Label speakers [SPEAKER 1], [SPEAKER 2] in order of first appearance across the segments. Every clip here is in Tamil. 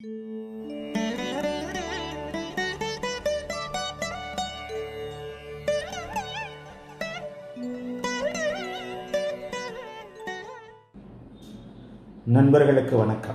[SPEAKER 1] நண்பர்களுக்கு வணக்கம்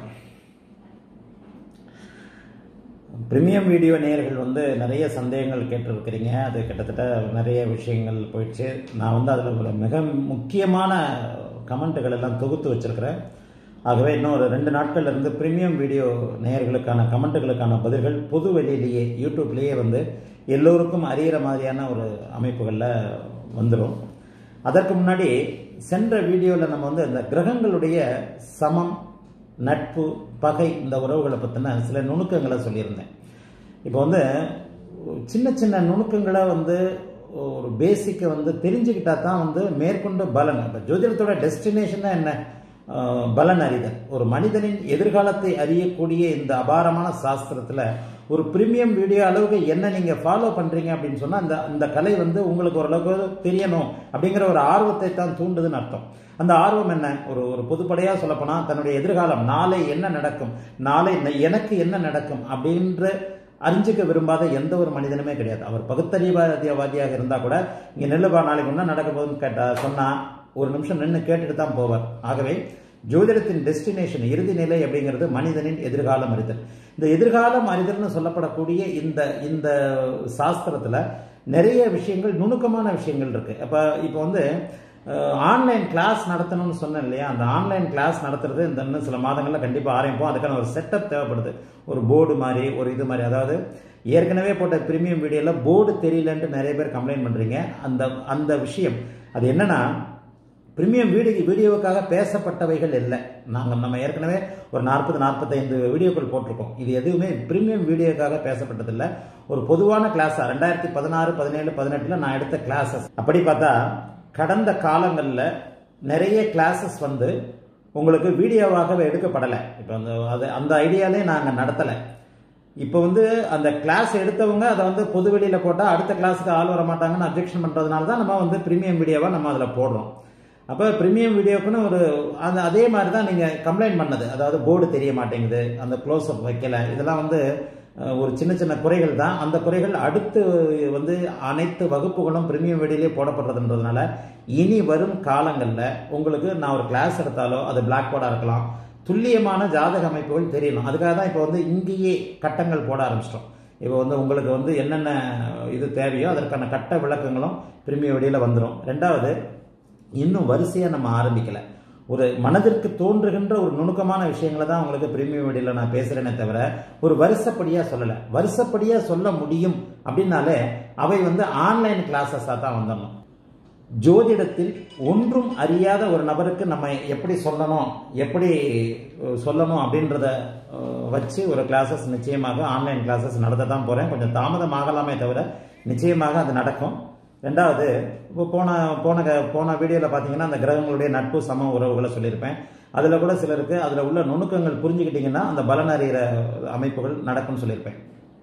[SPEAKER 1] ப்ரீமியம் வீடியோ நேயர்கள் வந்து நிறைய சந்தேகங்கள் கேட்டிருக்கிறீங்க அது கிட்டத்தட்ட நிறைய விஷயங்கள் போயிடுச்சு நான் வந்து அதில் ஒரு மிக முக்கியமான கமெண்ட்டுகள் எல்லாம் தொகுத்து வச்சிருக்கிறேன் ஆகவே இன்னும் ஒரு ரெண்டு நாட்கள்ல இருந்து ப்ரீமியம் வீடியோ நேயர்களுக்கான கமெண்ட்டுகளுக்கான பதில்கள் பொது வெளியிலேயே யூடியூப்லேயே வந்து எல்லோருக்கும் அறியிற மாதிரியான ஒரு அமைப்புகளில் வந்துடும் அதற்கு முன்னாடி சென்ற வீடியோவில் நம்ம வந்து இந்த கிரகங்களுடைய சமம் நட்பு பகை இந்த உறவுகளை பற்றின சில நுணுக்கங்களை சொல்லியிருந்தேன் இப்போ வந்து சின்ன சின்ன நுணுக்கங்களை வந்து ஒரு பேசிக்கை வந்து தெரிஞ்சுக்கிட்டா தான் வந்து மேற்கொண்டு பலன் இப்போ ஜோதிடத்தோட டெஸ்டினேஷன் என்ன அஹ், பலன் அறிதல் ஒரு மனிதனின் எதிர்காலத்தை அறியக்கூடிய இந்த அபாரமான சாஸ்திரத்தில் ஒரு பிரீமியம் வீடியோ அளவுக்கு என்ன நீங்கள் ஃபாலோ பண்ணுறீங்க அப்படின்னு சொன்னால் அந்த அந்த கலை வந்து உங்களுக்கு ஓரளவுக்கு தெரியணும் அப்படிங்கிற ஒரு ஆர்வத்தை தான் தூண்டுதுன்னு அர்த்தம் அந்த ஆர்வம் என்ன ஒரு ஒரு பொதுப்படையாக சொல்லப்போனால் தன்னுடைய எதிர்காலம் நாளை என்ன நடக்கும் நாளை ந- எனக்கு என்ன நடக்கும் அப்படின்ற அறிஞ்சிக்க விரும்பாத எந்த ஒரு மனிதனுமே கிடையாது அவர் பகுத்தறிவாதியவாதியாக இருந்தால் கூட இங்கே நெல்லுபா நாளைக்கு என்ன நடக்க போகுதுன்னு கேட்டா சொன்னால் ஒரு நிமிஷம் நின்று கேட்டுட்டு தான் போவார் ஆகவே ஜோதிடத்தின் டெஸ்டினேஷன் இறுதி நிலை அப்படிங்கிறது மனிதனின் எதிர்காலம் அறிதல் இந்த எதிர்காலம் அறிதல்னு சொல்லப்படக்கூடிய இந்த இந்த சாஸ்திரத்தில் நிறைய விஷயங்கள் நுணுக்கமான விஷயங்கள் இருக்கு அப்போ இப்போ வந்து ஆன்லைன் கிளாஸ் நடத்தணும்னு சொன்னேன் இல்லையா அந்த ஆன்லைன் கிளாஸ் நடத்துறது இந்த இன்னும் சில மாதங்களில் கண்டிப்பாக ஆரம்பிப்போம் அதுக்கான ஒரு செட்டப் தேவைப்படுது ஒரு போர்டு மாதிரி ஒரு இது மாதிரி அதாவது ஏற்கனவே போட்ட பிரீமியம் வீடியோவில் போர்டு தெரியலன்ட்டு நிறைய பேர் கம்ப்ளைண்ட் பண்ணுறீங்க அந்த அந்த விஷயம் அது என்னன்னா பிரீமியம் வீடியோ வீடியோவுக்காக பேசப்பட்டவைகள் இல்லை நாங்கள் நம்ம ஏற்கனவே ஒரு நாற்பது நாற்பத்தைந்து வீடியோக்கள் போட்டிருக்கோம் இது எதுவுமே பிரீமியம் வீடியோக்காக பேசப்பட்டதில்லை ஒரு பொதுவான கிளாஸ் ரெண்டாயிரத்தி பதினாறு பதினேழு பதினெட்டில் நான் எடுத்த கிளாஸஸ் அப்படி பார்த்தா கடந்த காலங்களில் நிறைய கிளாஸஸ் வந்து உங்களுக்கு வீடியோவாகவே எடுக்கப்படலை இப்போ அந்த அது அந்த ஐடியாலே நாங்கள் நடத்தலை இப்போ வந்து அந்த கிளாஸ் எடுத்தவங்க அதை வந்து பொது வெளியில் போட்டால் அடுத்த கிளாஸுக்கு ஆள் வர மாட்டாங்கன்னு அப்ஜெக்ஷன் பண்ணுறதுனால தான் நம்ம வந்து ப்ரீமியம் வீடியோவாக நம்ம அதில் போடுறோம் அப்போ ப்ரீமியம் வீடியோக்குன்னு ஒரு அந்த அதே மாதிரி தான் நீங்கள் கம்ப்ளைண்ட் பண்ணது அதாவது போர்டு தெரிய மாட்டேங்குது அந்த க்ளோஸ் அப் வைக்கல இதெல்லாம் வந்து அஹ், ஒரு சின்ன சின்ன குறைகள் தான் அந்த குறைகள் அடுத்து வந்து அனைத்து வகுப்புகளும் ப்ரீமியம் வீடியோலேயே போடப்படுறதுன்றதுனால இனி வரும் காலங்களில் உங்களுக்கு நான் ஒரு கிளாஸ் எடுத்தாலோ அது பிளாக் போர்டாக இருக்கலாம் துல்லியமான ஜாதக அமைப்புகள் தெரியணும் அதுக்காக தான் இப்போ வந்து இங்கேயே கட்டங்கள் போட ஆரம்பிச்சிட்டோம் இப்போ வந்து உங்களுக்கு வந்து என்னென்ன இது தேவையோ அதற்கான கட்ட விளக்கங்களும் பிரீமியம் வெளியில் வந்துடும் ரெண்டாவது இன்னும் வரிசையாக நம்ம ஆரம்பிக்கல ஒரு மனதிற்கு தோன்றுகின்ற ஒரு நுணுக்கமான விஷயங்களை தான் உங்களுக்கு பிரீமியம் வீடியோவில் நான் பேசுகிறேனே தவிர ஒரு வருஷப்படியாக சொல்லலை வருஷப்படியாக சொல்ல முடியும் அப்படின்னாலே அவை வந்து ஆன்லைன் கிளாஸஸாக தான் வந்துடணும் ஜோதிடத்தில் ஒன்றும் அறியாத ஒரு நபருக்கு நம்ம எப்படி சொல்லணும் எப்படி அஹ், சொல்லணும் அப்படின்றத அஹ், வச்சு ஒரு கிளாஸஸ் நிச்சயமாக ஆன்லைன் கிளாஸஸ் நடத்த தான் போகிறேன் கொஞ்சம் தாமதம் ஆகலாமே தவிர நிச்சயமாக அது நடக்கும் ரெண்டாவது இப்போ போன போன க- போன வீடியோவில் பார்த்தீங்கன்னா அந்த கிரகங்களுடைய நட்பு சம உறவுகளை சொல்லியிருப்பேன் அதில் கூட சிலருக்கு அதில் உள்ள நுணுக்கங்கள் புரிஞ்சுக்கிட்டிங்கன்னா அந்த பலன் அறிகிற அமைப்புகள் நடக்கும்னு சொல்லியிருப்பேன்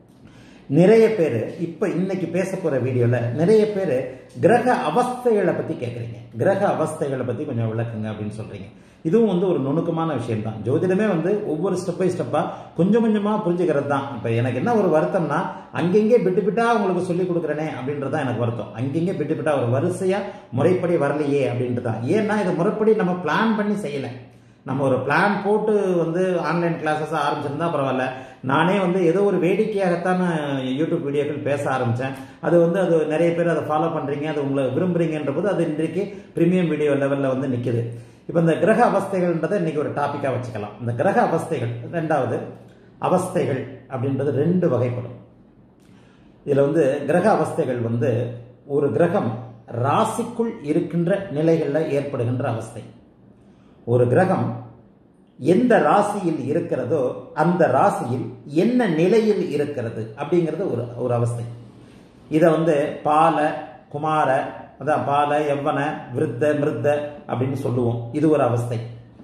[SPEAKER 1] நிறைய பேர் இப்போ இன்னைக்கு பேச போற வீடியோல நிறைய பேர் கிரக அவஸ்தைகளை பத்தி கேட்குறீங்க கிரக அவஸ்தைகளை பத்தி கொஞ்சம் விளக்குங்க அப்படின்னு சொல்றீங்க இதுவும் வந்து ஒரு நுணுக்கமான விஷயம் தான் ஜோதிடமே வந்து ஒவ்வொரு ஸ்டெப் பை ஸ்டெப்பா கொஞ்சம் கொஞ்சமா புரிஞ்சுக்கிறது தான் இப்போ எனக்கு என்ன ஒரு வருத்தம்னா அங்கங்கே பிட்டு பிட்டா உங்களுக்கு சொல்லி கொடுக்குறேனே அப்படின்றது தான் எனக்கு வருத்தம் அங்கங்கே பிட்டு பிட்டா ஒரு வரிசையா முறைப்படி வரலையே அப்படின்ட்டு தான் ஏன்னா இதை முறைப்படி நம்ம பிளான் பண்ணி செய்யலை நம்ம ஒரு பிளான் போட்டு வந்து ஆன்லைன் கிளாஸஸ் ஆரம்பிச்சிருந்தா பரவாயில்ல நானே வந்து ஏதோ ஒரு வேடிக்கையாகத்தான் யூடியூப் வீடியோக்கள் பேச ஆரம்பித்தேன் அது வந்து அது நிறைய பேர் அதை ஃபாலோ பண்ணுறீங்க அது உங்களை விரும்புறீங்கன்ற போது அது இன்றைக்கு ப்ரீமியம் வீடியோ லெவலில் வந்து நிற்குது இப்போ இந்த கிரக அவஸ்தைகள்ன்றதை இன்னைக்கு ஒரு டாப்பிக்காக வச்சுக்கலாம் இந்த கிரக அவஸ்தைகள் ரெண்டாவது அவஸ்தைகள் அப்படின்றது ரெண்டு வகைப்படும் இதில் வந்து கிரக அவஸ்தைகள் வந்து ஒரு கிரகம் ராசிக்குள் இருக்கின்ற நிலைகளில் ஏற்படுகின்ற அவஸ்தை ஒரு கிரகம் எந்த ராசியில் இருக்கிறதோ அந்த ராசியில் என்ன நிலையில் இருக்கிறது அப்படிங்கிறது ஒரு ஒரு அவஸ்தை இதை வந்து பால குமார அதான் பால எவ்வன விருத்த மிருத்த அப்படின்னு சொல்லுவோம் இது ஒரு அவஸ்தை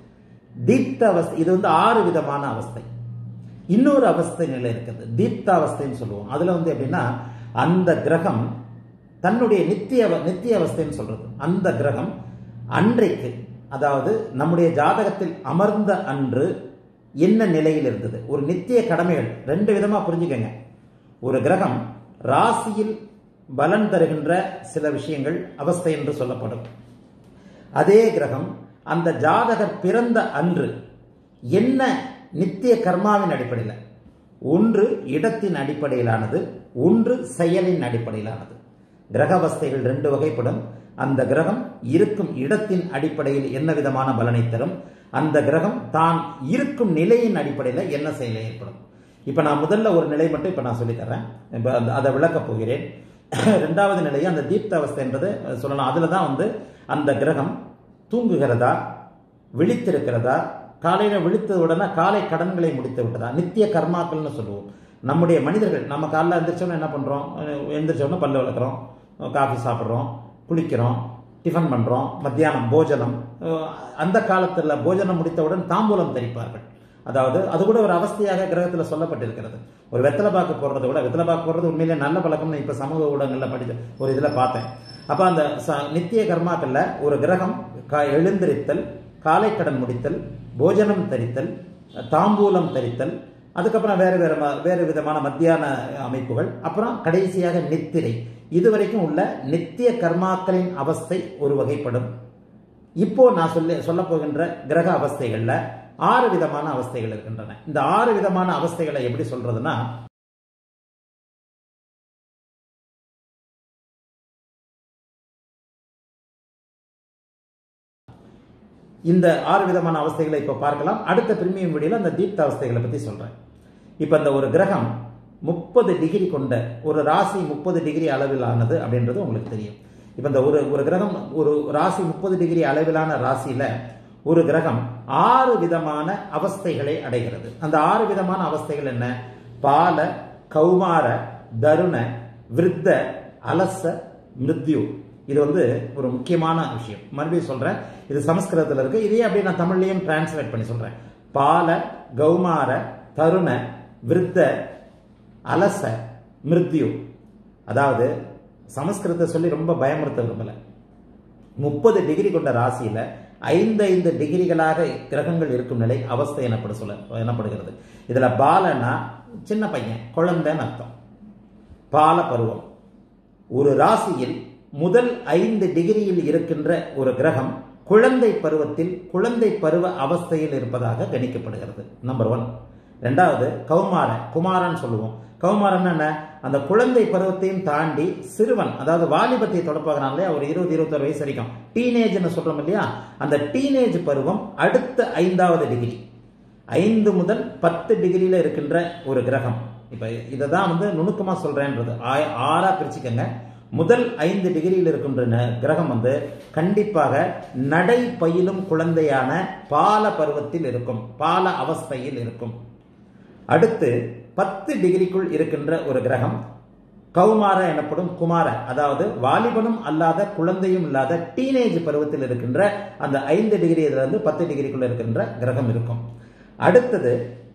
[SPEAKER 1] தீப்த அவஸ்தை இது வந்து ஆறு விதமான அவஸ்தை இன்னொரு அவஸ்தை நிலை இருக்குது தீப்த அவஸ்தைன்னு சொல்லுவோம் அதுல வந்து எப்படின்னா அந்த கிரகம் தன்னுடைய நித்திய அவ- நித்திய அவஸ்தைன்னு சொல்றது அந்த கிரகம் அன்றைக்கு அதாவது நம்முடைய ஜாதகத்தில் அமர்ந்த அன்று என்ன நிலையில் இருந்தது ஒரு நித்திய கடமைகள் ரெண்டு விதமா புரிஞ்சுக்கங்க ஒரு கிரகம் ராசியில் பலன் தருகின்ற சில விஷயங்கள் அவஸ்தை என்று சொல்லப்படும் அதே கிரகம் அந்த ஜாதகர் பிறந்த அன்று என்ன நித்திய கர்மாவின் அடிப்படையில் ஒன்று இடத்தின் அடிப்படையிலானது ஒன்று செயலின் அடிப்படையிலானது கிரக அவஸ்தைகள் ரெண்டு வகைப்படும் அந்த கிரகம் இருக்கும் இடத்தின் அடிப்படையில் என்ன விதமான பலனை தரும் அந்த கிரகம் தான் இருக்கும் நிலையின் அடிப்படையில் என்ன செயலை ஏற்படும் இப்போ நான் முதல்ல ஒரு நிலை மட்டும் இப்போ நான் சொல்லித்தரேன் இப்போ அந்த அதை விளக்கப் போகிறேன் ரெண்டாவது நிலையை அந்த தீப்த அவஸ்தைன்றது சொல்லலாம் அதில் தான் வந்து அந்த கிரகம் தூங்குகிறதா விழித்திருக்கிறதா காலையில் விழித்த உடனே காலை கடன்களை முடித்து விட்டதா நித்திய கர்மாக்கள்னு சொல்லுவோம் நம்முடைய மனிதர்கள் நம்ம காலைல எழுந்திரிச்சோன்னு என்ன பண்ணுறோம் எழுந்திரிச்சோன்னு பல்லு விளக்குறோம் காஃபி சாப்பிட்றோம் குளிக்கிறோம் டிஃபன் பண்ணுறோம் மத்தியானம் போஜனம் அந்த காலத்தில் போஜனம் முடித்தவுடன் தாம்பூலம் தரிப்பார்கள் அதாவது அது கூட ஒரு அவஸ்தையாக கிரகத்தில் சொல்லப்பட்டிருக்கிறது ஒரு வெத்தலை பாக்கு போடுறத விட வெத்தலை பாக்கு போடுறது உண்மையிலே நல்ல பழக்கம்னு இப்போ சமூக ஊடகங்களில் படித்த ஒரு இதில் பார்த்தேன் அப்போ அந்த நித்திய கர்மாக்கள்ல ஒரு கிரகம் எழுந்திருத்தல் காலை கடன் முடித்தல் போஜனம் தரித்தல் தாம்பூலம் தரித்தல் அதுக்கப்புறம் வேறு வேறு வேறு விதமான மத்தியான அமைப்புகள் அப்புறம் கடைசியாக நித்திரை இதுவரைக்கும் உள்ள நித்திய கர்மாக்களின் அவஸ்தை ஒரு வகைப்படும் இப்போ நான் சொல்ல சொல்ல போகின்ற கிரக அவஸ்தைகள்ல ஆறு விதமான அவஸ்தைகள் இருக்கின்றன இந்த ஆறு விதமான அவஸ்தைகளை எப்படி சொல்றதுன்னா இந்த ஆறு விதமான அவஸ்தைகளை இப்போ பார்க்கலாம் அடுத்த பிரிமியம் வீடியோல அந்த தீப்த அவஸ்தைகளை பத்தி சொல்றேன் இப்போ இந்த ஒரு கிரகம் முப்பது டிகிரி கொண்ட ஒரு ராசி முப்பது டிகிரி அளவிலானது அப்படின்றது உங்களுக்கு தெரியும் இப்போ இந்த ஒரு ஒரு கிரகம் ஒரு ராசி முப்பது டிகிரி அளவிலான ராசியில ஒரு கிரகம் ஆறு விதமான அவஸ்தைகளை அடைகிறது அந்த ஆறு விதமான அவஸ்தைகள் என்ன பால கௌமார தருண விருத்த அலச மிருத்யு இது வந்து ஒரு முக்கியமான விஷயம் மறுபடியும் சொல்றேன் இது சமஸ்கிருதத்தில் இருக்கு இதே அப்படியே நான் தமிழ்லையும் டிரான்ஸ்லேட் பண்ணி சொல்றேன் பால கௌமார தருண விருத்த அலச மிருத்யு அதாவது சமஸ்கிருதத்தை சொல்லி ரொம்ப பயமுறுத்த விரும்பல முப்பது டிகிரி கொண்ட ராசியில ஐந்து ஐந்து டிகிரிகளாக கிரகங்கள் இருக்கும் நிலை அவஸ்தை எனப்பட சொல்ல எனப்படுகிறது இதுல பாலனா சின்ன பையன் குழந்தைன்னு அர்த்தம் பால பருவம் ஒரு ராசியில் முதல் ஐந்து டிகிரியில் இருக்கின்ற ஒரு கிரகம் குழந்தை பருவத்தில் குழந்தை பருவ அவஸ்தையில் இருப்பதாக கணிக்கப்படுகிறது நம்பர் ஒன் ரெண்டாவது கௌமாரன் குமாரன் சொல்லுவோம் கௌமாரன் என்ன அந்த குழந்தை பருவத்தையும் தாண்டி சிறுவன் அதாவது வாலிபத்தை தொடப்பாகிறாங்களே ஒரு இருபது இருபத்தொரு வயசு வரைக்கும் டீனேஜ்னு சொல்றோம் இல்லையா அந்த டீனேஜ் பருவம் அடுத்த ஐந்தாவது டிகிரி ஐந்து முதல் பத்து டிகிரியில இருக்கின்ற ஒரு கிரகம் இப்ப இதை தான் வந்து நுணுக்கமா சொல்றேன்றது ஆறா பிரிச்சுக்கங்க முதல் ஐந்து டிகிரியில் இருக்கின்ற கிரகம் வந்து கண்டிப்பாக நடை பயிலும் குழந்தையான பால பருவத்தில் இருக்கும் பால அவஸ்தையில் இருக்கும் அடுத்து பத்து டிகிரிக்குள் இருக்கின்ற ஒரு கிரகம் கௌமார எனப்படும் குமார அதாவது வாலிபனும் அல்லாத குழந்தையும் இல்லாத டீனேஜ் பருவத்தில் இருக்கின்ற அந்த ஐந்து டிகிரியிலிருந்து பத்து டிகிரிக்குள்ள இருக்கின்ற கிரகம் இருக்கும் அடுத்தது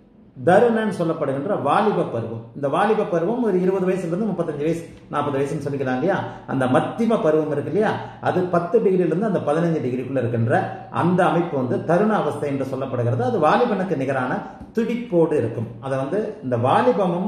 [SPEAKER 1] தருணன் சொல்லப்படுகின்ற வாலிப பருவம் இந்த வாலிப பருவம் ஒரு இருபது வயசுல இருந்து முப்பத்தஞ்சு வயசு நாற்பது வயசுன்னு சொல்லிக்கலாம் இல்லையா அந்த மத்திம பருவம் இருக்கு இல்லையா அது பத்து டிகிரில இருந்து அந்த பதினஞ்சு டிகிரிக்குள்ள இருக்கின்ற அந்த அமைப்பு வந்து தருண அவஸ்தை என்று சொல்லப்படுகிறது அது வாலிபனுக்கு நிகரான துடிப்போடு இருக்கும் அதை வந்து இந்த வாலிபமும்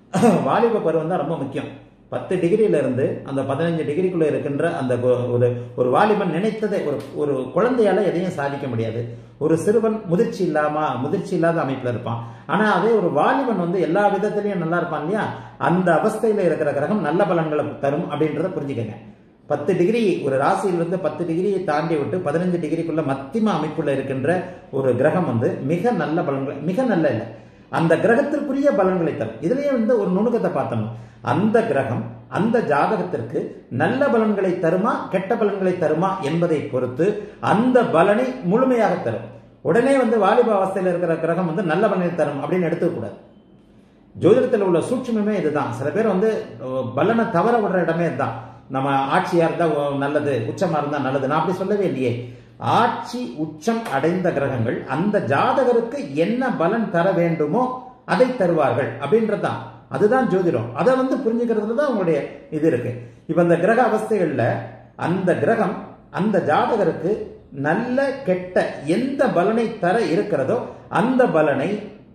[SPEAKER 1] வாலிப பருவம் தான் ரொம்ப முக்கியம் பத்து டிகிரியில இருந்து அந்த பதினஞ்சு டிகிரிக்குள்ள இருக்கின்ற அந்த ஒரு ஒரு வாலிபன் நினைத்ததை ஒரு ஒரு குழந்தையால எதையும் சாதிக்க முடியாது ஒரு சிறுவன் முதிர்ச்சி இல்லாம முதிர்ச்சி இல்லாத அமைப்புல இருப்பான் ஆனா அதே ஒரு வாலிபன் வந்து எல்லா விதத்திலையும் நல்லா இருப்பான் இல்லையா அந்த அவஸ்தையில இருக்கிற கிரகம் நல்ல பலன்களை தரும் அப்படின்றத புரிஞ்சுக்கங்க பத்து டிகிரி ஒரு ராசியிலிருந்து பத்து டிகிரியை தாண்டி விட்டு பதினஞ்சு டிகிரிக்குள்ள மத்திம அமைப்புள்ள இருக்கின்ற ஒரு கிரகம் வந்து மிக நல்ல பலன்களை மிக நல்ல இல்லை அந்த கிரகத்திற்குரிய பலன்களை தரும் இதுலயே வந்து ஒரு நுணுக்கத்தை பார்த்தோம் அந்த கிரகம் அந்த ஜாதகத்திற்கு நல்ல பலன்களை தருமா கெட்ட பலன்களை தருமா என்பதை பொறுத்து அந்த பலனை முழுமையாக தரும் உடனே வந்து வாலிப அவஸ்தையில் இருக்கிற கிரகம் வந்து நல்ல பலனை தரும் அப்படின்னு எடுத்துக்கூடாது ஜோதிடத்தில் உள்ள சூட்சமே இதுதான் சில பேர் வந்து பலனை தவற விடுற இடமே இதுதான் நம்ம ஆட்சியா இருந்தா நல்லது உச்சமா இருந்தா நல்லது நான் அப்படி சொல்லவே இல்லையே ஆட்சி உச்சம் அடைந்த கிரகங்கள் அந்த ஜாதகருக்கு என்ன பலன் தர வேண்டுமோ அதை தருவார்கள் அப்படின்றதுதான் அதுதான் ஜோதிடம் அதை வந்து புரிஞ்சுக்கிறதுல தான் உங்களுடைய இது இருக்கு இப்ப இந்த கிரக அவஸ்தைகள்ல அந்த கிரகம் அந்த ஜாதகருக்கு நல்ல கெட்ட எந்த பலனை தர இருக்கிறதோ அந்த பலனை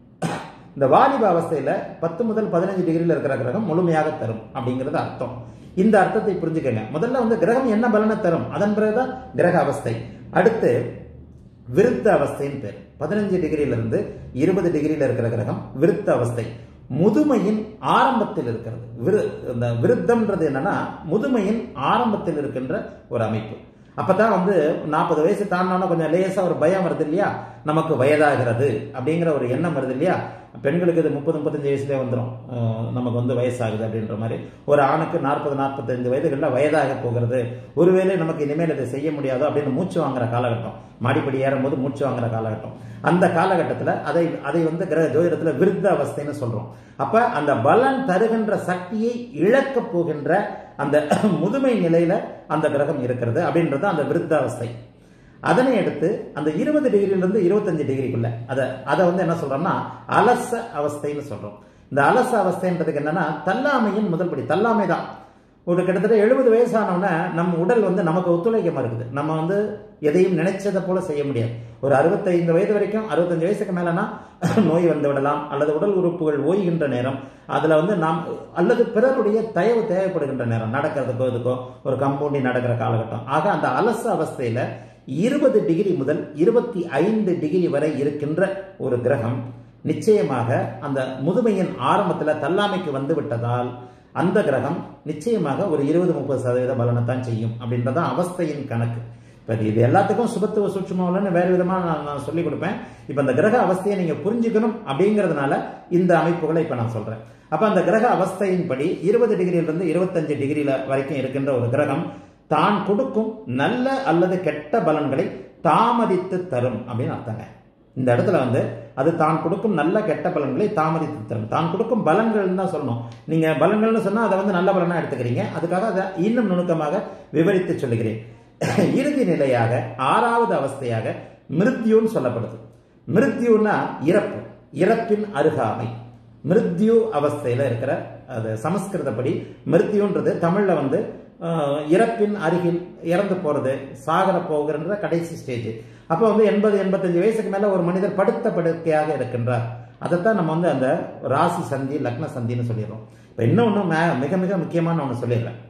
[SPEAKER 1] இந்த வாலிப அவஸ்தையில பத்து முதல் பதினஞ்சு டிகிரியில் இருக்கிற கிரகம் முழுமையாக தரும் அப்படிங்கிறது அர்த்தம் இந்த அர்த்தத்தை புரிஞ்சுக்கங்க முதல்ல வந்து கிரகம் என்ன பலனை தரும் அதன் பிறகுதான் கிரக அவஸ்தை அடுத்து விருத்த அவஸ்தைன்னு பேர் பதினஞ்சு டிகிரியில இருந்து இருபது டிகிரியில இருக்கிற கிரகம் விருத்த அவஸ்தை முதுமையின் ஆரம்பத்தில் இருக்கிறது விரு இந்த விருத்தம்ன்றது என்னன்னா முதுமையின் ஆரம்பத்தில் இருக்கின்ற ஒரு அமைப்பு அப்பதான் வந்து நாற்பது வயசு தாண்டினோன்னா கொஞ்சம் லேசா ஒரு பயம் வருது இல்லையா நமக்கு வயதாகிறது அப்படிங்கிற ஒரு எண்ணம் வருது இல்லையா பெண்களுக்கு இது முப்பது முப்பத்தஞ்சு வயசுலேயே வந்துடும் நமக்கு வந்து வயசாகுது அப்படின்ற மாதிரி ஒரு ஆணுக்கு நாற்பது நாற்பத்தஞ்சு வயதுகளில் வயதாக போகிறது ஒருவேளை நமக்கு இனிமேல் இதை செய்ய முடியாதோ அப்படின்னு மூச்சு வாங்குற காலகட்டம் மாடிப்படி ஏறும்போது மூச்சு வாங்குற காலகட்டம் அந்த காலகட்டத்தில் அதை அதை வந்து கிரக ஜோதிடத்தில் விருத்த அவஸ்தைன்னு சொல்றோம் அப்ப அந்த பலன் தருகின்ற சக்தியை இழக்க போகின்ற அந்த முதுமை நிலையில அந்த கிரகம் இருக்கிறது அப்படின்றது அந்த விருத்த அவஸ்தை அதனை எடுத்து அந்த இருபது டிகிரியிலிருந்து இருபத்தஞ்சு டிகிரிக்குள்ள அதை அதை வந்து என்ன சொல்றோம்னா அலச அவஸ்தைன்னு சொல்றோம் இந்த அலச அவஸ்தைன்றதுக்கு என்னன்னா தள்ளாமையின் முதல் படி தள்ளாமை தான் ஒரு கிட்டத்தட்ட எழுபது வயசானவன நம்ம உடல் வந்து நமக்கு ஒத்துழைக்க இருக்குது நம்ம வந்து எதையும் நினைச்சதை போல செய்ய முடியாது ஒரு அறுபத்தைந்து வயது வரைக்கும் அறுபத்தஞ்சு வயசுக்கு மேலனா நோய் வந்து விடலாம் அல்லது உடல் உறுப்புகள் ஓய்கின்ற நேரம் அதுல வந்து நாம் அல்லது பிறருடைய தயவு தேவைப்படுகின்ற நேரம் நடக்கிறதுக்கோ இதுக்கோ ஒரு கம்பவுண்டி நடக்கிற காலகட்டம் ஆக அந்த அலச அவஸ்தையில இருபது டிகிரி முதல் இருபத்தி ஐந்து டிகிரி வரை இருக்கின்ற ஒரு கிரகம் நிச்சயமாக அந்த முதுமையின் ஆரம்பத்துல தள்ளாமைக்கு வந்து விட்டதால் அந்த கிரகம் நிச்சயமாக ஒரு இருபது முப்பது சதவீத பலனை தான் செய்யும் அப்படின்றதான் அவஸ்தையின் கணக்கு இப்போ இது எல்லாத்துக்கும் சுபத்துவ சூட்சமன்னு வேறு விதமாக நான் நான் சொல்லிக் கொடுப்பேன் இப்போ அந்த கிரக அவஸ்தையை நீங்கள் புரிஞ்சுக்கணும் அப்படிங்கிறதுனால இந்த அமைப்புகளை இப்போ நான் சொல்கிறேன் அப்போ அந்த கிரக அவஸ்தையின்படி இருபது டிகிரியிலிருந்து இருபத்தஞ்சு டிகிரியில வரைக்கும் இருக்கின்ற ஒரு கிரகம் தான் கொடுக்கும் நல்ல அல்லது கெட்ட பலன்களை தாமதித்து தரும் அப்படின்னு அர்த்தங்க இந்த இடத்துல வந்து அது தான் கொடுக்கும் நல்ல கெட்ட பலன்களை தாமதித்து தரும் தான் கொடுக்கும் பலன்கள் தான் சொல்லணும் நீங்க பலன்கள்னு சொன்னா அதை வந்து நல்ல பலனா எடுத்துக்கிறீங்க அதுக்காக அதை இன்னும் நுணுக்கமாக விவரித்து சொல்லுகிறேன் இறுதி நிலையாக ஆறாவது அவஸ்தையாக மிருத்யூன்னு சொல்லப்படுது மிருத்யூன்னா இறப்பு இறப்பின் அருகாமை மிருத்யு அவஸ்தையில இருக்கிற அது சமஸ்கிருதப்படி மிருத்யுன்றது தமிழ்ல வந்து இறப்பின் அருகில் இறந்து போறது சாகர போகிற கடைசி ஸ்டேஜ் அப்போ வந்து எண்பது எண்பத்தஞ்சு வயசுக்கு மேல ஒரு மனிதர் படுத்த படுக்கையாக இருக்கின்றார் அதைத்தான் நம்ம வந்து அந்த ராசி சந்தி லக்ன சந்தின்னு சொல்லிடுறோம் இப்போ இன்னொன்று மிக மிக முக்கியமான ஒன்று சொல்லிடுறேன்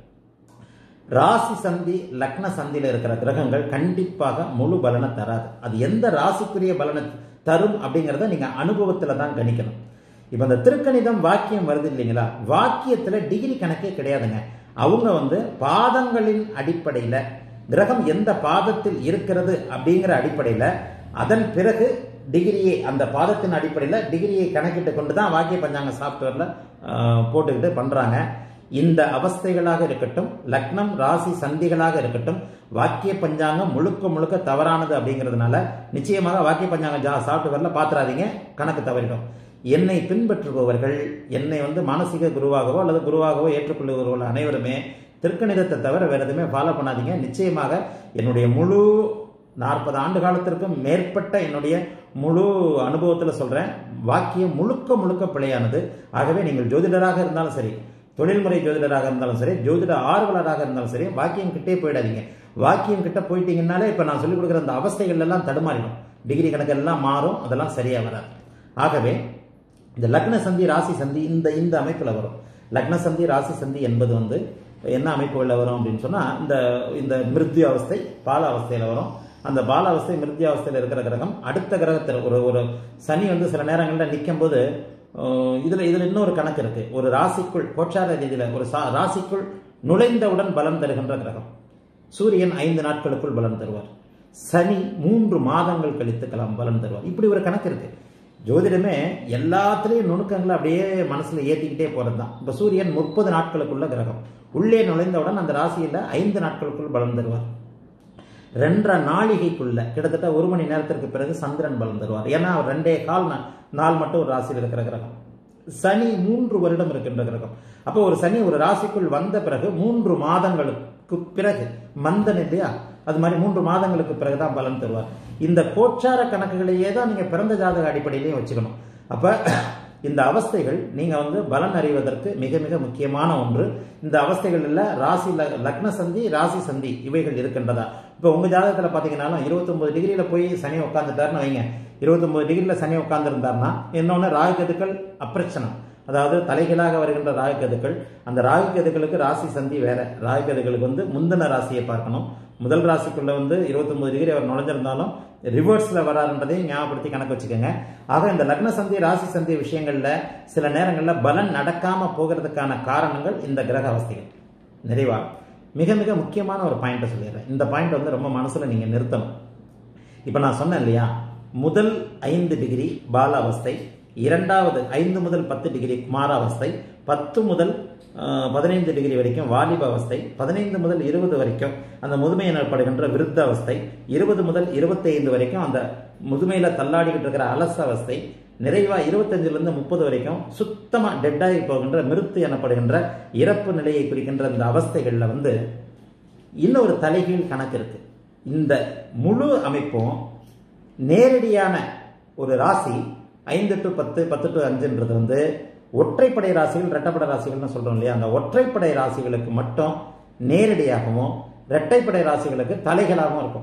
[SPEAKER 1] ராசி சந்தி லக்ன சந்தியில இருக்கிற கிரகங்கள் கண்டிப்பாக முழு பலனை தராது அது எந்த ராசிக்குரிய பலனை தரும் அப்படிங்கிறத நீங்க அனுபவத்துல தான் கணிக்கணும் இப்ப இந்த திருக்கணிதம் வாக்கியம் வருது இல்லைங்களா வாக்கியத்துல டிகிரி கணக்கே கிடையாதுங்க அவங்க வந்து பாதங்களின் அடிப்படையில கிரகம் எந்த பாதத்தில் இருக்கிறது அப்படிங்கிற அடிப்படையில அதன் பிறகு டிகிரியை அந்த பாதத்தின் அடிப்படையில் டிகிரியை கணக்கிட்டு கொண்டு தான் வாக்கிய பஞ்சாங்க சாஃப்ட்வேர்ல போட்டுக்கிட்டு பண்றாங்க இந்த அவஸ்தைகளாக இருக்கட்டும் லக்னம் ராசி சந்திகளாக இருக்கட்டும் வாக்கிய பஞ்சாங்கம் முழுக்க முழுக்க தவறானது அப்படிங்கிறதுனால நிச்சயமாக வாக்கிய பஞ்சாங்க சாஃப்ட்வேர்ல பாத்துறாதீங்க கணக்கு தவறிடும் என்னை பின்பற்றுபவர்கள் என்னை வந்து மானசீக குருவாகவோ அல்லது குருவாகவோ ஏற்றுக்கொள்ளுபவர்கள் அனைவருமே திருக்கணிதத்தை தவிர வேற எதுவுமே ஃபாலோ பண்ணாதீங்க நிச்சயமாக என்னுடைய முழு நாற்பது ஆண்டு காலத்திற்கும் மேற்பட்ட என்னுடைய முழு அனுபவத்தில் சொல்றேன் வாக்கியம் முழுக்க முழுக்க பிழையானது ஆகவே நீங்கள் ஜோதிடராக இருந்தாலும் சரி தொழில்முறை ஜோதிடராக இருந்தாலும் சரி ஜோதிட ஆர்வலராக இருந்தாலும் சரி வாக்கியம் கிட்டே போயிடாதீங்க வாக்கியம் கிட்ட போயிட்டீங்கன்னாலே இப்போ நான் சொல்லிக் கொடுக்குற அந்த அவஸ்தைகள் எல்லாம் தடுமாறிடும் டிகிரி கணக்கு எல்லாம் மாறும் அதெல்லாம் சரியா வராது ஆகவே இந்த லக்ன சந்தி ராசி சந்தி இந்த இந்த அமைப்பில் வரும் லக்ன சந்தி ராசி சந்தி என்பது வந்து என்ன அமைப்புகளில் வரும் அப்படின்னு சொன்னால் இந்த இந்த மிருத்யு அவஸ்தை பால அவஸ்தையில் வரும் அந்த பால அவஸ்தை மிருத்யு அவஸ்தையில் இருக்கிற கிரகம் அடுத்த கிரகத்தில் ஒரு ஒரு சனி வந்து சில நேரங்களில் நிற்கும் போது இதில் இதில் இன்னொரு கணக்கு இருக்கு ஒரு ராசிக்குள் கோச்சார ரீதியில் ஒரு சா ராசிக்குள் நுழைந்தவுடன் பலன் தருகின்ற கிரகம் சூரியன் ஐந்து நாட்களுக்குள் பலன் தருவார் சனி மூன்று மாதங்கள் கழித்துக்கலாம் பலன் தருவார் இப்படி ஒரு கணக்கு இருக்கு ஜோதிடமே எல்லாத்துலேயும் நுணுக்கங்களை அப்படியே மனசுல ஏற்றிக்கிட்டே போறது தான் இப்போ சூரியன் முப்பது நாட்களுக்குள்ள கிரகம் உள்ளே நுழைந்தவுடன் அந்த ராசியில் ஐந்து நாட்களுக்குள் பலன் தருவார் ரெண்டரை நாளிகைக்குள்ள கிட்டத்தட்ட ஒரு மணி நேரத்திற்கு பிறகு சந்திரன் பலன் தருவார் ஏன்னா அவர் ரெண்டே கால் நாள் மட்டும் ஒரு ராசியில் இருக்கிற கிரகம் சனி மூன்று வருடம் இருக்கின்ற கிரகம் அப்போ ஒரு சனி ஒரு ராசிக்குள் வந்த பிறகு மூன்று மாதங்களுக்கு பிறகு மந்தன் இல்லையா அது மாதிரி மூன்று மாதங்களுக்கு பிறகுதான் பலன் தருவார் இந்த கோச்சார கணக்குகளையே தான் நீங்க பிறந்த ஜாதக அடிப்படையிலையும் வச்சுக்கணும் அப்ப இந்த அவஸ்தைகள் நீங்க வந்து பலன் அறிவதற்கு மிக மிக முக்கியமான ஒன்று இந்த அவஸ்தைகள்ல ராசி ல- லக்ன சந்தி ராசி சந்தி இவைகள் இருக்கின்றதா இப்போ உங்க ஜாதகத்துல பாத்தீங்கன்னாலும் 29 டிகிரியில போய் சனி உட்காந்துட்டாருன்னு வைங்க 29 டிகிரியில சனி உட்கார்ந்துருந்தாருன்னா இன்னொன்னு ராகுகதுக்கள் அப்பிரச்சனம் அதாவது தலைகளாக வருகின்ற ராகுகதுக்கள் அந்த ராகுகதுக்களுக்கு ராசி சந்தி வேற ராகுகதுக்களுக்கு வந்து முந்தின ராசியை பார்க்கணும் முதல் ராசிக்குள்ள வந்து 29 டிகிரி அவர் நுழைஞ்சிருந்தாலும் ரிவர்ஸ்ல வராருன்றதையும் ஞாபகப்படுத்தி கணக்கு வச்சுக்கோங்க ஆக இந்த லக்ன சந்தி ராசி சந்தி விஷயங்கள்ல சில நேரங்கள்ல பலன் நடக்காம போகிறதுக்கான காரணங்கள் இந்த கிரக அவஸ்தைகள் நிறைவா மிக மிக முக்கியமான ஒரு பாயிண்ட்டை சொல்லிடுறேன் இந்த பாயிண்ட் வந்து ரொம்ப மனசுல நீங்க நிறுத்தணும் இப்போ நான் சொன்னேன் இல்லையா முதல் ஐந்து டிகிரி பால அவஸ்தை இரண்டாவது ஐந்து முதல் பத்து டிகிரி குமாராவஸ்தை பத்து முதல் அஹ், பதினைந்து டிகிரி வரைக்கும் வாலிப அவஸ்தை பதினைந்து முதல் இருபது வரைக்கும் அந்த முதுமை எனப்படுகின்ற விருத்த அவஸ்தை இருபது முதல் இருபத்தி ஐந்து வரைக்கும் அந்த முதுமையில தள்ளாடிக்கிட்டு இருக்கிற அலச அவஸ்தை நிறைவா இருபத்தஞ்சுல இருந்து முப்பது வரைக்கும் சுத்தமா டெட்டாகி போகின்ற மிருத்து எனப்படுகின்ற இறப்பு நிலையை குறிக்கின்ற இந்த அவஸ்தைகள்ல வந்து இன்னொரு தலைகீழ் கணக்கு இருக்கு இந்த முழு அமைப்பும் நேரடியான ஒரு ராசி ஐந்து டு பத்து பத்து டு அஞ்சுன்றது வந்து ஒற்றைப்படை ராசிகள் இரட்டைப்படை ராசிகள்னு சொல்றோம் இல்லையா அந்த ஒற்றைப்படை ராசிகளுக்கு மட்டும் நேரடியாகவும் இரட்டைப்படை ராசிகளுக்கு தலைகளாகவும் இருக்கும்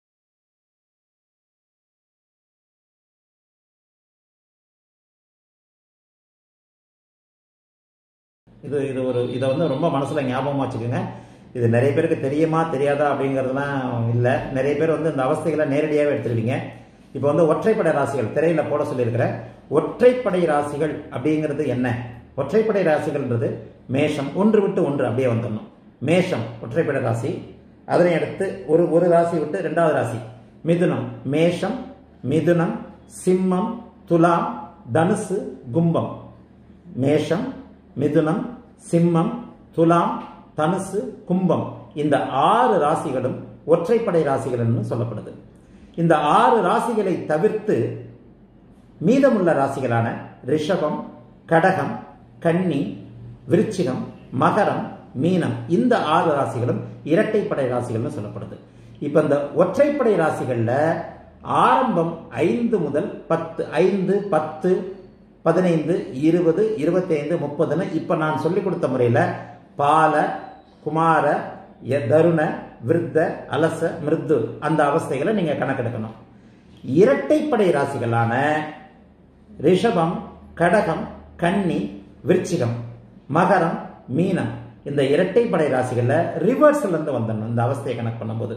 [SPEAKER 1] இது இது ஒரு இதை வந்து ரொம்ப மனசுல ஞாபகமா வச்சுக்கோங்க இது நிறைய பேருக்கு தெரியுமா தெரியாதா அப்படிங்கிறதுலாம் இல்லை நிறைய பேர் வந்து இந்த அவஸ்தைகளை நேரடியாகவே எடுத்துருவீங்க இப்போ வந்து ஒற்றைப்படை ராசிகள் திரையில போட சொல்லியிருக்கிறேன் ஒற்றைப்படை ராசிகள் அப்படிங்கிறது என்ன ஒற்றைப்படை ராசிகள்ன்றது மேஷம் ஒன்று விட்டு ஒன்று அப்படியே வந்துடணும் மேஷம் ஒற்றைப்படை ராசி அதனை அடுத்து ஒரு ஒரு ராசி விட்டு ரெண்டாவது ராசி மிதுனம் மேஷம் மிதுனம் சிம்மம் துலாம் தனுசு கும்பம் மேஷம் மிதுனம் சிம்மம் துலாம் தனுசு கும்பம் இந்த ஆறு ராசிகளும் ஒற்றைப்படை ராசிகள்னு சொல்லப்படுது இந்த ஆறு ராசிகளை தவிர்த்து மீதமுள்ள ராசிகளான ரிஷபம் கடகம் கன்னி விருச்சிகம் மகரம் மீனம் இந்த ஆறு ராசிகளும் இரட்டைப்படை ராசிகள்னு சொல்லப்படுது இப்ப இந்த ஒற்றைப்படை ராசிகள்ல ஆரம்பம் ஐந்து முதல் பத்து ஐந்து பத்து பதினைந்து இருபது இருபத்தி ஐந்து முப்பதுன்னு இப்ப நான் சொல்லிக் கொடுத்த முறையில பால குமார ய- தருண விருத்த அலச மிருது அந்த அவஸ்தைகளை நீங்க கணக்கெடுக்கணும் இரட்டைப்படை ராசிகளான ரிஷபம் கடகம் கன்னி விருச்சிகம் மகரம் மீனம் இந்த இரட்டைப்படை ராசிகள்ல ரிவர்ஸ்ல இருந்து வந்துடணும் இந்த அவஸ்தையை கணக்கு பண்ணும்போது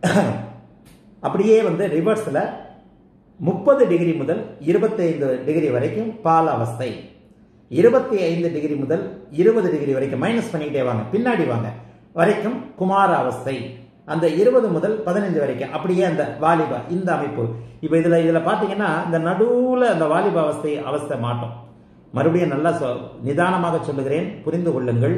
[SPEAKER 1] அப்படியே வந்து ரிவர்ஸ்ல முப்பது டிகிரி முதல் இருபத்தைந்து டிகிரி வரைக்கும் பால அவஸ்தை இருபத்தி ஐந்து டிகிரி முதல் இருபது டிகிரி வரைக்கும் மைனஸ் பண்ணிக்கிட்டே வாங்க பின்னாடி வாங்க வரைக்கும் குமார அவஸ்தை அந்த இருபது முதல் பதினைந்து வரைக்கும் அப்படியே அந்த வாலிப இந்த அமைப்பு இப்ப இதுல இதுல பாத்தீங்கன்னா இந்த நடுவுல அந்த வாலிப அவஸ்தை அவஸ்தை மாட்டோம் மறுபடியும் நல்லா சொ- நிதானமாக சொல்லுகிறேன் புரிந்து கொள்ளுங்கள்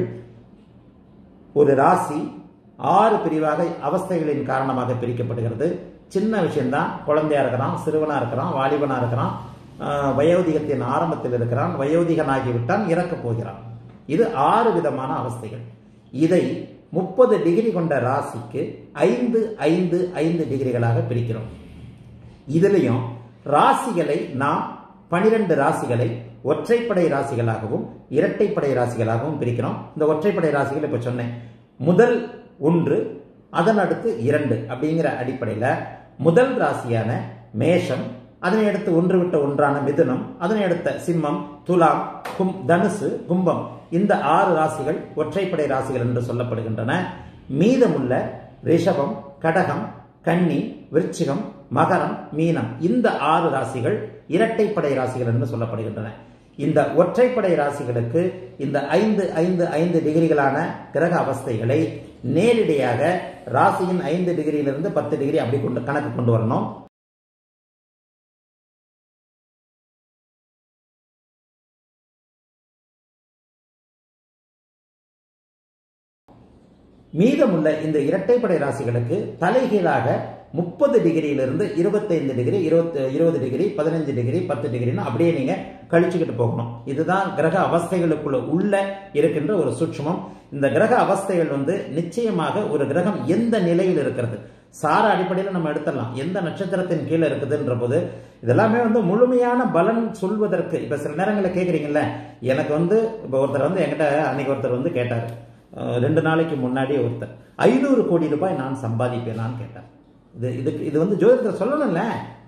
[SPEAKER 1] ஒரு ராசி ஆறு பிரிவாக அவஸ்தைகளின் காரணமாக பிரிக்கப்படுகிறது சின்ன விஷயம்தான் குழந்தையா இருக்கிறான் சிறுவனா இருக்கிறான் வாலிபனா இருக்கிறான் ஆஹ், வயோதிகத்தின் ஆரம்பத்தில் இருக்கிறான் வயோதிகனாகிவிட்டான் இறக்கப் போகிறான் இது ஆறு விதமான அவஸ்தைகள் இதை முப்பது டிகிரி கொண்ட ராசிக்கு ஐந்து ஐந்து ஐந்து டிகிரிகளாக பிரிக்கிறோம் இதுலயும் ராசிகளை நாம் பனிரெண்டு ராசிகளை ஒற்றைப்படை ராசிகளாகவும் இரட்டைப்படை ராசிகளாகவும் பிரிக்கிறோம் இந்த ஒற்றைப்படை ராசிகள் இப்ப சொன்னேன் முதல் ஒன்று அதன் அடுத்து இரண்டு அப்படிங்கிற அடிப்படையில முதல் ராசியான மேஷம் அதனை அடுத்து ஒன்று விட்ட ஒன்றான மிதுனம் அதனை அடுத்த சிம்மம் துலாம் கும் தனுசு கும்பம் இந்த ஆறு ராசிகள் ஒற்றைப்படை ராசிகள் என்று சொல்லப்படுகின்றன மீதமுள்ள ரிஷபம் கடகம் கன்னி விருச்சிகம் மகரம் மீனம் இந்த ஆறு ராசிகள் இரட்டைப்படை ராசிகள் என்று சொல்லப்படுகின்றன இந்த ஒற்றைப்படை ராசிகளுக்கு இந்த ஐந்து ஐந்து ஐந்து டிகிரிகளான கிரக அவஸ்தைகளை நேரடியாக ராசியின் ஐந்து டிகிரியிலிருந்து பத்து டிகிரி அப்படி கொண்டு கணக்கு கொண்டு வரணும் மீதமுள்ள இந்த இரட்டைப்படை ராசிகளுக்கு தலைகீழாக முப்பது டிகிரியிலிருந்து இருபத்தைந்து டிகிரி இருபத்தி இருபது டிகிரி பதினஞ்சு டிகிரி பத்து டிகிரின்னு அப்படியே நீங்க கழிச்சுக்கிட்டு போகணும் இதுதான் கிரக அவஸ்தைகளுக்குள்ள உள்ள இருக்கின்ற ஒரு சூட்சுமம் இந்த கிரக அவஸ்தைகள் வந்து நிச்சயமாக ஒரு கிரகம் எந்த நிலையில் இருக்கிறது சார அடிப்படையில் நம்ம எடுத்துடலாம் எந்த நட்சத்திரத்தின் கீழே இருக்குதுன்ற போது இதெல்லாமே வந்து முழுமையான பலன் சொல்வதற்கு இப்ப சில நேரங்களில் கேட்குறீங்கல்ல எனக்கு வந்து இப்போ ஒருத்தர் வந்து என்கிட்ட அன்னைக்கு ஒருத்தர் வந்து கேட்டார் அஹ் ரெண்டு நாளைக்கு முன்னாடி ஒருத்தர் ஐநூறு கோடி ரூபாய் நான் சம்பாதிப்பேனான்னு கேட்டார் இது இதுக்கு இது வந்து ஜோதிடத்தில் சொல்லணும்ல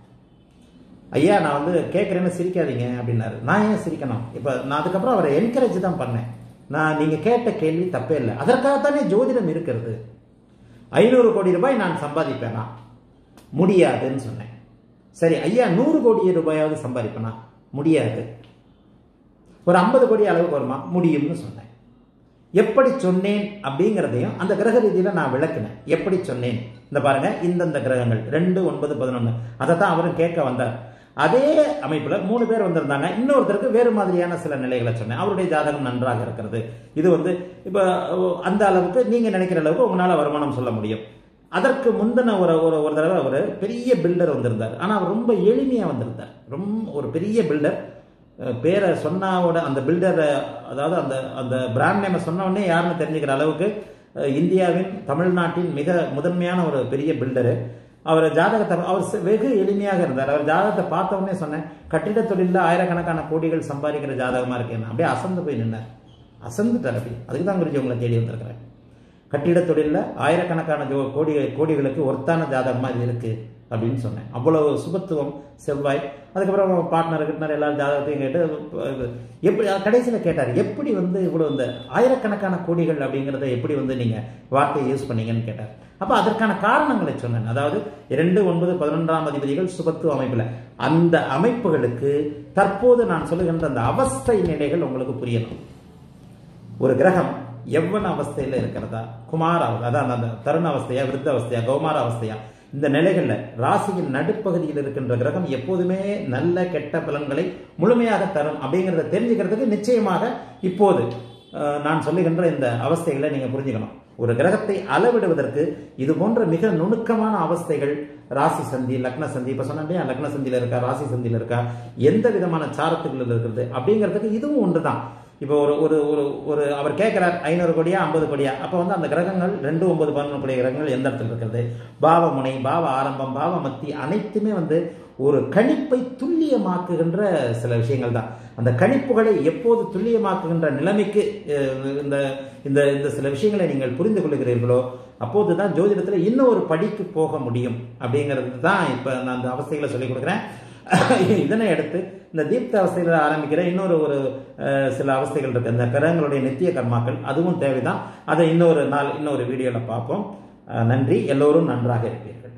[SPEAKER 1] ஐயா நான் வந்து கேட்குறேன்னு சிரிக்காதீங்க அப்படின்னாரு நான் ஏன் சிரிக்கணும் இப்போ நான் அதுக்கப்புறம் அவரை என்கரேஜ் தான் பண்ணேன் நான் நீங்கள் கேட்ட கேள்வி தப்பே இல்லை அதற்காகத்தானே ஜோதிடம் இருக்கிறது ஐநூறு கோடி ரூபாய் நான் சம்பாதிப்பேனா முடியாதுன்னு சொன்னேன் சரி ஐயா நூறு கோடி ரூபாயாவது சம்பாதிப்பேனா முடியாது ஒரு ஐம்பது கோடி அளவுக்கு வருமா முடியும்னு சொன்னேன் எப்படி சொன்னேன் அப்படிங்கிறதையும் அந்த கிரக ரீதியில நான் விளக்குனேன் எப்படி சொன்னேன் இந்த பாருங்க இந்தந்த கிரகங்கள் ரெண்டு ஒன்பது பதினொன்று அதை தான் அவரும் கேட்க வந்தார் அதே அமைப்புல மூணு பேர் வந்திருந்தாங்க இன்னொருத்தருக்கு வேறு மாதிரியான சில நிலைகளை சொன்னேன் அவருடைய ஜாதகம் நன்றாக இருக்கிறது இது வந்து இப்போ அந்த அளவுக்கு நீங்க நினைக்கிற அளவுக்கு உங்களால வருமானம் சொல்ல முடியும் அதற்கு முந்தின ஒரு ஒரு ஒரு தடவை அவர் பெரிய பில்டர் வந்திருந்தார் ஆனால் அவர் ரொம்ப எளிமையாக வந்திருந்தார் ரொம்ப ஒரு பெரிய பில்டர் அஹ் பேரை சொன்னாவோட அந்த பில்டரை அதாவது அந்த அந்த பிராண்ட் நேமை சொன்ன உடனே யாருன்னு தெரிஞ்சுக்கிற அளவுக்கு அஹ் இந்தியாவின் தமிழ்நாட்டின் மிக முதன்மையான ஒரு பெரிய பில்டரு அவர் ஜாதகத்தை அவர் செ- வெகு எளிமையாக இருந்தார் அவர் ஜாதகத்தை பார்த்த உடனே சொன்னேன் கட்டிட தொழிலில் ஆயிரக்கணக்கான கோடிகள் சம்பாதிக்கிற ஜாதகமாக இருக்கேன் அப்படியே அசந்து போய் நின்னார் அசந்துட்டார் அப்படி அதுக்கு தான் குறிச்சு உங்களை தேடி வந்திருக்கிறேன் கட்டிட தொழிலில் ஆயிரக்கணக்கான ஜோ கோடி கோடிகளுக்கு ஒர்த்தான ஜாதகமாக இது இருக்கு அப்படின்னு சொன்னேன் அவ்வளவு சுபத்துவம் செவ்வாய் அதுக்கப்புறம் பார்ட்னர் கிட்னர் எல்லாரும் ஜாதகத்தையும் கேட்டு இது எப்படி கடைசியில் கேட்டார் எப்படி வந்து இவ்வளோ இந்த ஆயிரக்கணக்கான கோடிகள் அப்படிங்கிறத எப்படி வந்து நீங்கள் வார்த்தையை யூஸ் பண்ணீங்கன்னு கேட்டார் அப்போ அதற்கான காரணங்களை சொன்னேன் அதாவது இரண்டு ஒன்பது பதினொன்றாம் அதிபதிகள் சுபத்துவ அமைப்பில் அந்த அமைப்புகளுக்கு தற்போது நான் சொல்லுகின்ற அந்த அவஸ்தை நிலைகள் உங்களுக்கு புரியணும் ஒரு கிரகம் எவ்வன அவஸ்தையில இருக்கிறதா குமார அவ- அதான் அந்த தருண அவஸ்தையா விருத்த அவஸ்தையா கௌமார அவஸ்தையா இந்த நிலைகள்ல ராசியின் நடுப்பகுதியில் இருக்கின்ற கிரகம் எப்போதுமே நல்ல கெட்ட பலன்களை முழுமையாக தரும் அப்படிங்கிறத தெரிஞ்சுக்கிறதுக்கு நிச்சயமாக இப்போது அஹ், நான் சொல்லுகின்ற இந்த அவஸ்தைகளை நீங்க புரிஞ்சுக்கணும் ஒரு கிரகத்தை அளவிடுவதற்கு இது போன்ற மிக நுணுக்கமான அவஸ்தைகள் ராசி சந்தி லக்ன சந்தி இப்ப சொன்னேன் இல்லையா லக்ன சந்தியில இருக்கா ராசி சந்தியில இருக்கா எந்த விதமான சாரத்துகள் இருக்கிறது அப்படிங்கிறதுக்கு இதுவும் ஒன்றுதான் இப்போ ஒரு ஒரு ஒரு ஒரு அவர் கேட்கிறார் ஐநூறு கோடியா ஐம்பது கோடியா அப்போ வந்து அந்த கிரகங்கள் ரெண்டு ஒன்பது பதினொன்று கோடி கிரகங்கள் எந்த இடத்துல இருக்கிறது பாவ முனை பாவ ஆரம்பம் பாவ மத்தி அனைத்துமே வந்து ஒரு கணிப்பை துல்லியமாக்குகின்ற சில விஷயங்கள் தான் அந்த கணிப்புகளை எப்போது துல்லியமாக்குகின்ற நிலைமைக்கு அஹ், இந்த இந்த இந்த சில விஷயங்களை நீங்கள் புரிந்து கொள்கிறீர்களோ அப்போது தான் ஜோதிடத்தில் இன்னும் ஒரு படிக்கு போக முடியும் அப்படிங்கிறது தான் இப்போ நான் அந்த அவஸ்தைகளை சொல்லிக் கொடுக்குறேன் இதனை அடுத்து இந்த தீப்த அவஸ்தையில் ஆரம்பிக்கிற இன்னொரு ஒரு அஹ், சில அவஸ்தைகள் இருக்கு இந்த கிரகங்களுடைய நித்திய கர்மாக்கள் அதுவும் தேவைதான் அதை இன்னொரு நாள் இன்னொரு வீடியோவில் பார்ப்போம் அஹ், நன்றி எல்லோரும் நன்றாக இருப்பீர்கள்